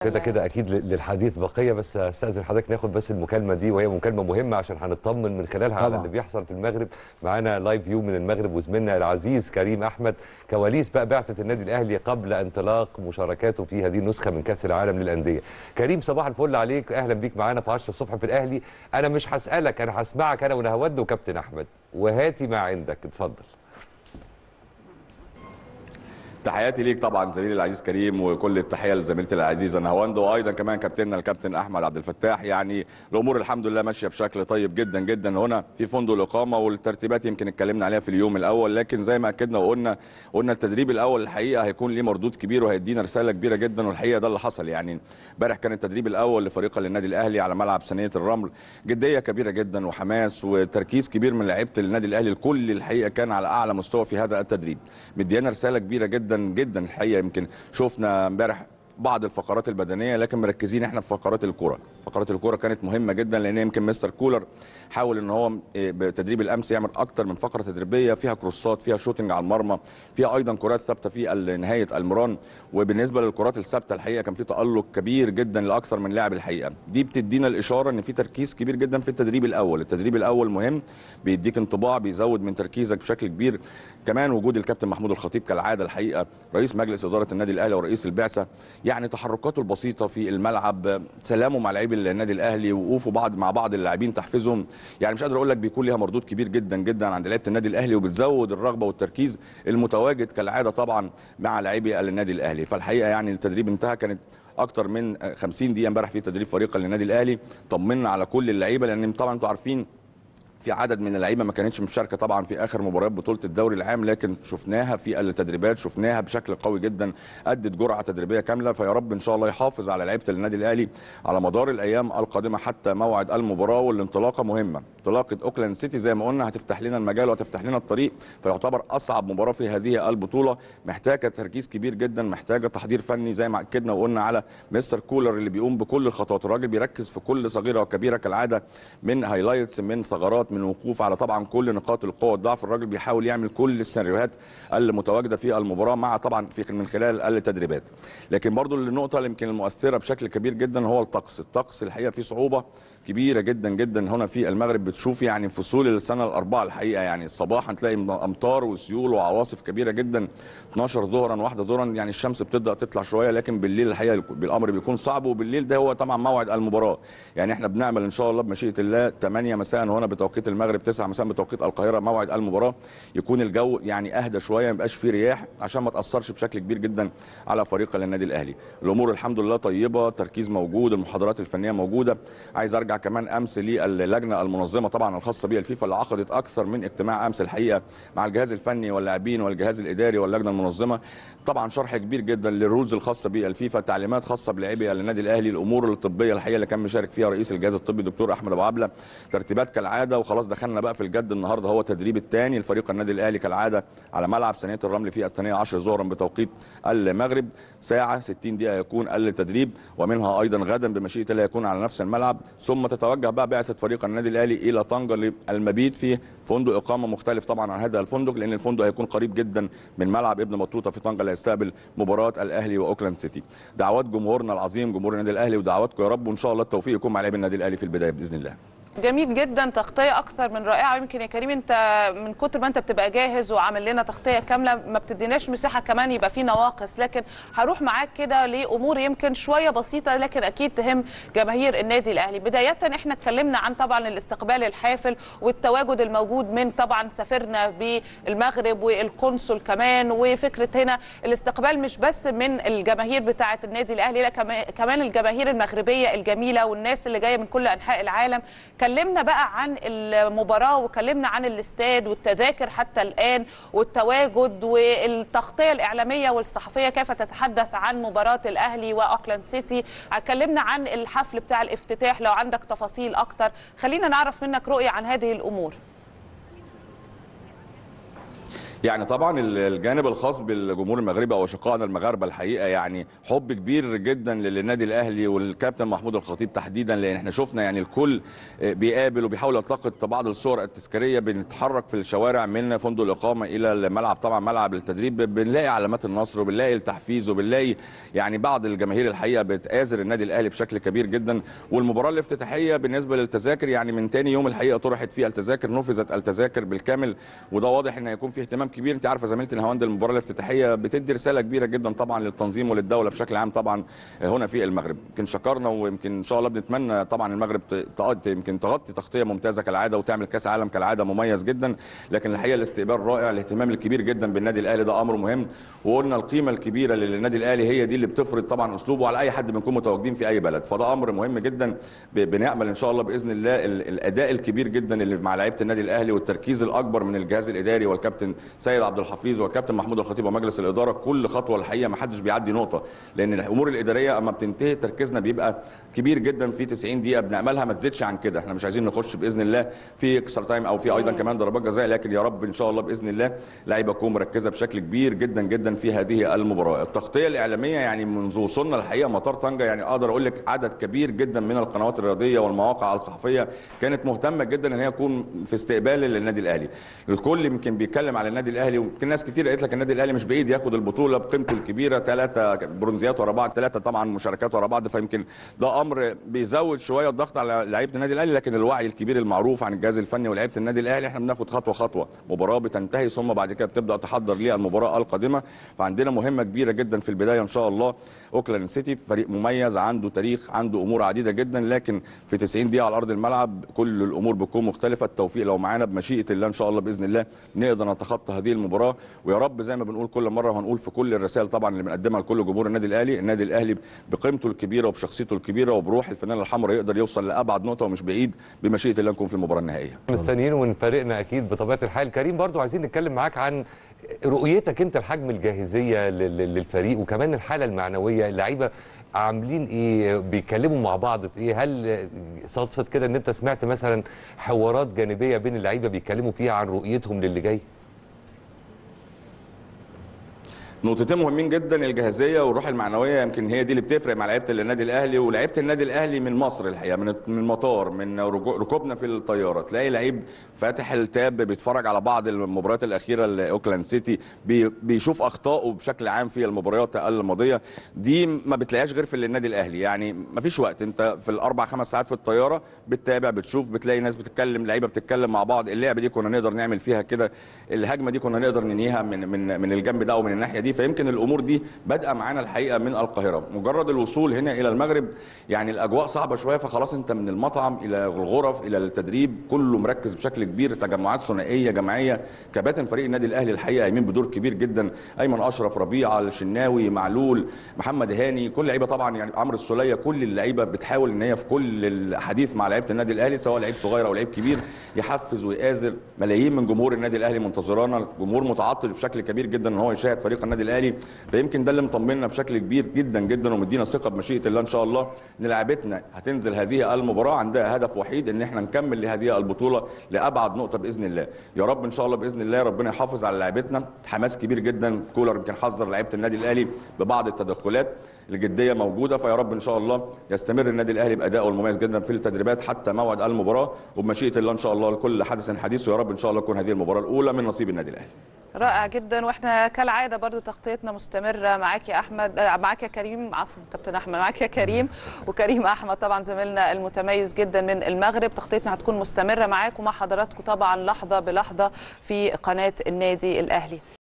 كده كده اكيد للحديث بقيه بس استاذن حضرتك ناخد بس المكالمه دي وهي مكالمه مهمه عشان هنطمن من خلالها على طبعاً. اللي بيحصل في المغرب معانا لايف فيو من المغرب وزميلنا العزيز كريم احمد كواليس بقى بعثه النادي الاهلي قبل انطلاق مشاركاته في هذه النسخه من كاس العالم للانديه كريم صباح الفل عليك اهلا بيك معانا في 10 الصبح في الاهلي انا مش هسالك انا هسمعك انا ونهود وكابتن احمد وهاتي ما عندك اتفضل تحياتي ليك طبعا زميلي العزيز كريم وكل التحيه لزميلتي العزيزه نهاوند وايضا كمان كابتننا الكابتن احمد عبد الفتاح يعني الامور الحمد لله ماشيه بشكل طيب جدا جدا هنا في فندق الاقامه والترتيبات يمكن اتكلمنا عليها في اليوم الاول لكن زي ما اكدنا وقلنا قلنا التدريب الاول الحقيقه هيكون ليه مردود كبير وهيدينا رساله كبيره جدا والحقيقه ده اللي حصل يعني امبارح كان التدريب الاول لفريق النادي الاهلي على ملعب ثانيه الرمل جديه كبيره جدا وحماس وتركيز كبير من لعيبه النادي الاهلي الكل الحقيقه كان على اعلى مستوى في هذا التدريب مديانا رساله كبيره جدا جدا الحقيقه يمكن شفنا امبارح بعض الفقرات البدنيه لكن مركزين احنا في فقرات الكره فقرات الكره كانت مهمه جدا لان يمكن مستر كولر حاول ان هو إيه، بتدريب الامس يعمل اكتر من فقره تدريبيه فيها كروسات فيها شوتنج على المرمى فيها ايضا كرات ثابته في ال- نهايه المران وبالنسبه للكرات الثابته الحقيقه كان في تالق كبير جدا لاكثر من لاعب الحقيقه دي بتدينا الاشاره ان في تركيز كبير جدا في التدريب الاول التدريب الاول مهم بيديك انطباع بيزود من تركيزك بشكل كبير كمان وجود الكابتن محمود الخطيب كالعاده الحقيقه رئيس مجلس اداره النادي الاهلي ورئيس البعثه يعني تحركاته البسيطه في الملعب سلامه مع لاعبي النادي الاهلي وقوفه بعض مع بعض اللاعبين تحفيزهم يعني مش قادر اقول لك بيكون ليها مردود كبير جدا جدا عند لعيبه النادي الاهلي وبتزود الرغبه والتركيز المتواجد كالعاده طبعا مع لاعبي النادي الاهلي فالحقيقه يعني التدريب انتهى كانت اكتر من 50 دقيقه امبارح في تدريب فريق النادي الاهلي طمنا على كل اللعيبه لان طبعا انتوا عارفين في عدد من اللعيبه ما كانتش مشاركه طبعا في اخر مباريات بطوله الدوري العام لكن شفناها في التدريبات شفناها بشكل قوي جدا ادت جرعه تدريبيه كامله فيا رب ان شاء الله يحافظ على لعيبه النادي الاهلي على مدار الايام القادمه حتى موعد المباراه والانطلاقه مهمه انطلاقه اوكلاند سيتي زي ما قلنا هتفتح لنا المجال وهتفتح لنا الطريق فيعتبر اصعب مباراه في هذه البطوله محتاجه تركيز كبير جدا محتاجه تحضير فني زي ما اكدنا وقلنا على مستر كولر اللي بيقوم بكل الخطوات الراجل بيركز في كل صغيره وكبيره كالعاده من هايلايتس من ثغرات من وقوف على طبعا كل نقاط القوه والضعف الراجل بيحاول يعمل كل السيناريوهات المتواجده في المباراه مع طبعا في من خلال التدريبات لكن برضو النقطه اللي يمكن المؤثره بشكل كبير جدا هو الطقس الطقس الحقيقه فيه صعوبه كبيره جدا جدا هنا في المغرب بتشوف يعني فصول السنه الاربعه الحقيقه يعني الصباح هتلاقي امطار وسيول وعواصف كبيره جدا 12 ظهرا واحده ظهرا يعني الشمس بتبدا تطلع شويه لكن بالليل الحقيقه الامر بيكون صعب وبالليل ده هو طبعا موعد المباراه يعني احنا بنعمل ان شاء الله بمشيئه الله 8 مساء هنا بتوقيت المغرب 9 مساء بتوقيت القاهره موعد المباراه يكون الجو يعني اهدى شويه ما يبقاش فيه رياح عشان ما تاثرش بشكل كبير جدا على فريق النادي الاهلي الامور الحمد لله طيبه تركيز موجود المحاضرات الفنيه موجوده عايز ارجع كمان امس للجنه المنظمه طبعا الخاصه بها الفيفا اللي عقدت اكثر من اجتماع امس الحقيقه مع الجهاز الفني واللاعبين والجهاز الاداري واللجنه المنظمه طبعا شرح كبير جدا للرولز الخاصه بالفيفا تعليمات خاصه بلاعبي النادي الاهلي الامور الطبيه الحقيقه اللي كان مشارك فيها رئيس الجهاز الطبي دكتور احمد ابو عبله ترتيبات كالعاده وخلاص دخلنا بقى في الجد النهارده هو التدريب الثاني لفريق النادي الاهلي كالعاده على ملعب ثانيه الرمل في الثانيه 10 ظهرا بتوقيت المغرب ساعه 60 دقيقه يكون التدريب ومنها ايضا غدا بمشيئه الله يكون على نفس الملعب ثم تتوجه بقى بعثه فريق النادي الاهلي الى طنجه للمبيت في فندق اقامه مختلف طبعا عن هذا الفندق لان الفندق هيكون قريب جدا من ملعب ابن بطوطه في طنجه اللي هيستقبل مباراه الاهلي واوكلاند سيتي دعوات جمهورنا العظيم جمهور النادي الاهلي ودعواتكم يا رب وان شاء الله التوفيق يكون مع لاعبي النادي الاهلي في البدايه باذن الله جميل جدا تغطيه اكثر من رائعه يمكن يا كريم انت من كتر ما انت بتبقى جاهز وعامل لنا تغطيه كامله ما بتديناش مساحه كمان يبقى في نواقص لكن هروح معاك كده لامور يمكن شويه بسيطه لكن اكيد تهم جماهير النادي الاهلي بدايه احنا اتكلمنا عن طبعا الاستقبال الحافل والتواجد الموجود من طبعا سفيرنا بالمغرب والقنصل كمان وفكره هنا الاستقبال مش بس من الجماهير بتاعه النادي الاهلي لا كمان الجماهير المغربيه الجميله والناس اللي جايه من كل انحاء العالم كلمنا بقى عن المباراه وكلمنا عن الاستاد والتذاكر حتى الان والتواجد والتغطيه الاعلاميه والصحفيه كيف تتحدث عن مباراه الاهلي واوكلاند سيتي اتكلمنا عن الحفل بتاع الافتتاح لو عندك تفاصيل اكتر خلينا نعرف منك رؤيه عن هذه الامور يعني طبعا ال- الجانب الخاص بالجمهور المغربي او اشقائنا المغاربه الحقيقه يعني حب كبير جدا للنادي الاهلي والكابتن محمود الخطيب تحديدا لان احنا شفنا يعني الكل بيقابل وبيحاول يلتقط بعض الصور التذكاريه بنتحرك في الشوارع من فندق الاقامه الى الملعب طبعا ملعب التدريب بنلاقي علامات النصر وبنلاقي التحفيز وبنلاقي يعني بعض الجماهير الحقيقه بتآزر النادي الاهلي بشكل كبير جدا والمباراه الافتتاحيه بالنسبه للتذاكر يعني من تاني يوم الحقيقه طرحت فيها التذاكر نفذت التذاكر بالكامل وده واضح ان هيكون في اهتمام كبير انت عارفه زميلتي نهاوند المباراه الافتتاحيه بتدي رساله كبيره جدا طبعا للتنظيم وللدوله بشكل عام طبعا هنا في المغرب يمكن شكرنا ويمكن ان شاء الله بنتمنى طبعا المغرب تغطي يمكن تغطي تغطيه ممتازه كالعاده وتعمل كاس عالم كالعاده مميز جدا لكن الحقيقه الاستقبال رائع الاهتمام الكبير جدا بالنادي الاهلي ده امر مهم وقلنا القيمه الكبيره للنادي الاهلي هي دي اللي بتفرض طبعا اسلوبه على اي حد بنكون متواجدين في اي بلد فده امر مهم جدا بنامل ان شاء الله باذن الله الاداء الكبير جدا اللي مع لعيبه النادي الاهلي والتركيز الاكبر من الجهاز الاداري والكابتن سيد عبد الحفيظ والكابتن محمود الخطيب ومجلس الاداره كل خطوه الحقيقه ما حدش بيعدي نقطه لان الامور الاداريه اما بتنتهي تركيزنا بيبقى كبير جدا في 90 دقيقه بناملها ما تزيدش عن كده احنا مش عايزين نخش باذن الله في اكسترا تايم او في ايضا كمان ضربات جزاء لكن يا رب ان شاء الله باذن الله لعيبه تكون مركزه بشكل كبير جدا جدا في هذه المباراه التغطيه الاعلاميه يعني منذ وصولنا الحقيقه مطار طنجه يعني اقدر اقول لك عدد كبير جدا من القنوات الرياضيه والمواقع الصحفيه كانت مهتمه جدا ان هي تكون في استقبال للنادي الاهلي الكل يمكن بيتكلم على النادي الاهلي ويمكن ناس كتير قالت لك النادي الاهلي مش بايد ياخد البطوله بقيمته الكبيره ثلاثه برونزيات ورا بعض ثلاثه طبعا مشاركات ورا بعض فيمكن ده امر بيزود شويه الضغط على لعيبه النادي الاهلي لكن الوعي الكبير المعروف عن الجهاز الفني ولاعيبه النادي الاهلي احنا بناخد خطوه خطوه مباراه بتنتهي ثم بعد كده بتبدا تحضر للمباراه القادمه فعندنا مهمه كبيره جدا في البدايه ان شاء الله اوكلاند سيتي فريق مميز عنده تاريخ عنده امور عديده جدا لكن في 90 دقيقه على ارض الملعب كل الامور بتكون مختلفه التوفيق لو معانا بمشيئه الله ان شاء الله باذن الله نقدر نتخطى هذه المباراه ويا رب زي ما بنقول كل مره وهنقول في كل الرسائل طبعا اللي بنقدمها لكل جمهور النادي الاهلي النادي الاهلي بقيمته الكبيره وبشخصيته الكبيره وبروح الفانيلا الحمراء يقدر يوصل لابعد نقطه ومش بعيد بمشيئه الله نكون في المباراه النهائيه مستنيين من فريقنا اكيد بطبيعه الحال كريم برضو عايزين نتكلم معاك عن رؤيتك انت لحجم الجاهزيه للفريق وكمان الحاله المعنويه اللعيبه عاملين ايه بيتكلموا مع بعض في ايه هل صدفت كده ان انت سمعت مثلا حوارات جانبيه بين اللعيبه بيتكلموا فيها عن رؤيتهم للي جاي نقطتين مهمين جدا الجاهزيه والروح المعنويه يمكن هي دي اللي بتفرق مع لعيبه النادي الاهلي ولعيبه النادي الاهلي من مصر الحقيقه من من المطار من ركوبنا في الطياره تلاقي لعيب فاتح التاب بيتفرج على بعض المباريات الاخيره لاوكلاند سيتي بيشوف اخطائه بشكل عام في المباريات الماضيه دي ما بتلاقيهاش غير في النادي الاهلي يعني ما فيش وقت انت في الاربع خمس ساعات في الطياره بتتابع بتشوف بتلاقي ناس بتتكلم لعيبه بتتكلم مع بعض اللعبه دي كنا نقدر نعمل فيها كده الهجمه دي كنا نقدر ننهيها من من من الجنب ده او من الناحيه دي فيمكن الامور دي بادئه معانا الحقيقه من القاهره مجرد الوصول هنا الى المغرب يعني الاجواء صعبه شويه فخلاص انت من المطعم الى الغرف الى التدريب كله مركز بشكل كبير تجمعات ثنائيه جماعيه كباتن فريق النادي الاهلي الحقيقه قايمين بدور كبير جدا ايمن اشرف ربيعه الشناوي معلول محمد هاني كل لعيبه طبعا يعني عمرو السوليه كل اللعيبه بتحاول ان هي في كل الحديث مع لعيبه النادي الاهلي سواء لعيب صغير او لعيب كبير يحفز ويآزر ملايين من جمهور النادي الاهلي منتظرانا جمهور متعطش بشكل كبير جدا ان هو يشاهد فريق النادي الاهلي فيمكن ده اللي مطمنا بشكل كبير جدا جدا ومدينا ثقه بمشيئه الله ان شاء الله ان لعيبتنا هتنزل هذه المباراه عندها هدف وحيد ان احنا نكمل لهذه البطوله لابعد نقطه باذن الله يا رب ان شاء الله باذن الله ربنا يحافظ على لعيبتنا حماس كبير جدا كولر يمكن حذر لعيبه النادي الاهلي ببعض التدخلات الجديه موجوده فيا رب ان شاء الله يستمر النادي الاهلي بادائه المميز جدا في التدريبات حتى موعد المباراه وبمشيئه الله ان شاء الله لكل حدث حديث ويا رب ان شاء الله تكون هذه المباراه الاولى من نصيب النادي الاهلي رائع جدا واحنا كالعاده برضو تغطيتنا مستمره معاك يا احمد معاك يا كريم عفوا كابتن احمد معاك يا كريم وكريم احمد طبعا زميلنا المتميز جدا من المغرب تغطيتنا هتكون مستمره معاك ومع حضراتكم طبعا لحظه بلحظه في قناه النادي الاهلي